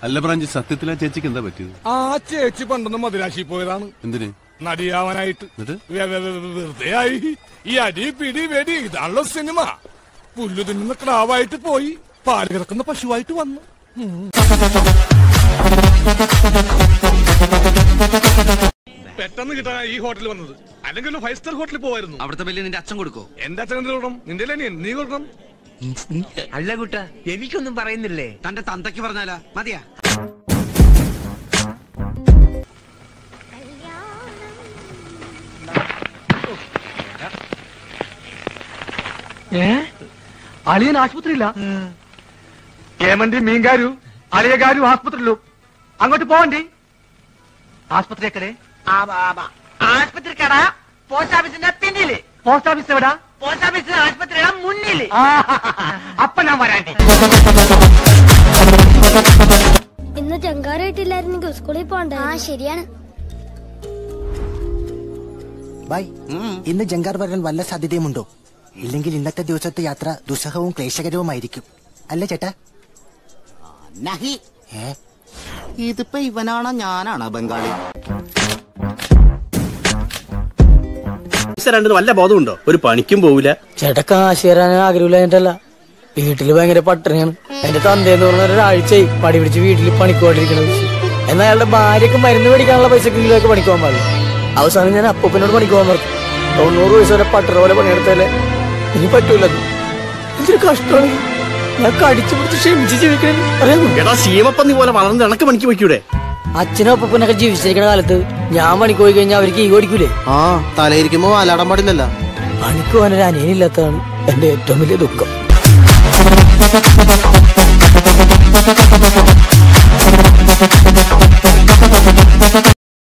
അല്ല ബ്രാഞ്ച് സത്യത്തിൽ ആ ചേച്ചിക്ക് എന്താ പറ്റിയത് ആ ചേച്ചി പണ്ടൊന്ന് മദിരാശി പോയതാണ് എന്തിന് നടിയാവാനായിട്ട് എന്നിട്ട് വെ- വെ- വെ- വെറുതെ ആയി ഈ അടി പിടി വെടി ഇതാണല്ലോ സിനിമ പുല്ലു തിന്നുന്ന ക്ലാവായിട്ട് പോയി പാല് കിടക്കുന്ന പശുവായിട്ട് വന്നു പെട്ടെന്ന് കിട്ടാൻ ഈ ഹോട്ടലിൽ വന്നത് അല്ലെങ്കിൽ ഫൈവ് സ്റ്റാർ ഹോട്ടലിൽ പോവായിരുന്നു അവിടുത്തെ ബില്ല് നിന്റെ അച്ഛൻ കൊടുക്കോ എന്റെ അച്ഛൻ എന്ത് കൊടുക്കണം നിന്റെ അനിയൻ നീ കൊടുക്കണം അല്ല കുട്ട എനിക്കൊന്നും പറയുന്നില്ലേ തന്റെ തന്തയ്ക്ക് പറഞ്ഞാലാ മതിയാ അളിയൻ ആശുപത്രിയില്ല ഏമന്റെ മീൻകാരു അളിയകാരു ആസ്പത്രിയിലും അങ്ങോട്ട് പോവണ്ടി ആസ്പത്രി എക്കടെ ആശുപത്രി കട പോസ്റ്റ് ഓഫീസിന്റെ പിന്നില് പോസ്റ്റ് ഓഫീസ് എവിടാ പോസ്റ്റ് ഓഫീസിന്റെ ആശുപത്രിയുടെ മുന്നില് ആ, അപ്പൊ ഞാൻ വരാണ്ടി ഇന്ന് ചെങ്കാറായിട്ടില്ലായിരുന്നെങ്കിൽ സ്കൂളിൽ പോണ്ടേ ആ ശരിയാണ് ബൈ ഇന്ന് ജങ്കാർ വരാൻ വല്ല സാധ്യതയുമുണ്ടോ ഇല്ലെങ്കിൽ ഇന്നത്തെ ദിവസത്തെ യാത്ര ദുസ്സഹവും ക്ലേശകരവുമായിരിക്കും അല്ലേ ചേട്ടാ നഹി ഏ ഇതിപ്പോ ഇവനാണോ ഞാനാണോ ബംഗാളി രണ്ടിന് വല്ല ബോധമുണ്ടോ ഒരു പണിക്കും പോവില്ല ചേട്ടാ കാശ് തരാൻ ആഗ്രഹമില്ല വീട്ടില് ഭയങ്കര പട്ടിണിയാണ് എന്റെ തന്തേന്ന് പറഞ്ഞ ഒരാഴ്ചയായി പടി പിടിച്ച് വീട്ടിൽ പണിക്കോണ്ടിരിക്കണത് എന്നാൽ അയാളുടെ ഭാര്യക്ക് മരുന്ന് മേടിക്കാനുള്ള പൈസക്കെങ്കിലൊക്കെ പണിക്കുവാൻ പാടില്ല അവസാനം ഞാൻ അപ്പൂപ്പനോട് പണിക്കുവാൻ പറഞ്ഞു തൊണ്ണൂറ് വയസ്സ് വരെ പട്ടറ പോലെ പണിയെടുത്താലേ ഇനി പറ്റൂലത് എന്തൊരു കഷ്ടമാണ് ഞാൻ കടിച്ചു പിടിച്ച് ക്ഷമിച്ച് ജീവിക്കണം അറിയാമോ എടാ ശീമപ്പന്നി പോലെ വളർന്ന് ഇണക്ക് പണിക്ക് വയ്ക്കൂടെ അച്ഛനും അപ്പൂപ്പനൊക്കെ ജീവിച്ചിരിക്കുന്ന കാലത്ത് ഞാൻ പണിക്ക് പോയി കഴിഞ്ഞാൽ അവർക്ക് ഈ ഓടിക്കൂലേ ആ തലയിരിക്കുമ്പോ അലാടാൻ പാടില്ലല്ലോ പണിക്ക് പോകാൻ ഒരു അനിയനില്ലാത്തതാണ് എന്റെ ഏറ്റവും വലിയ ദുഃഖം ആ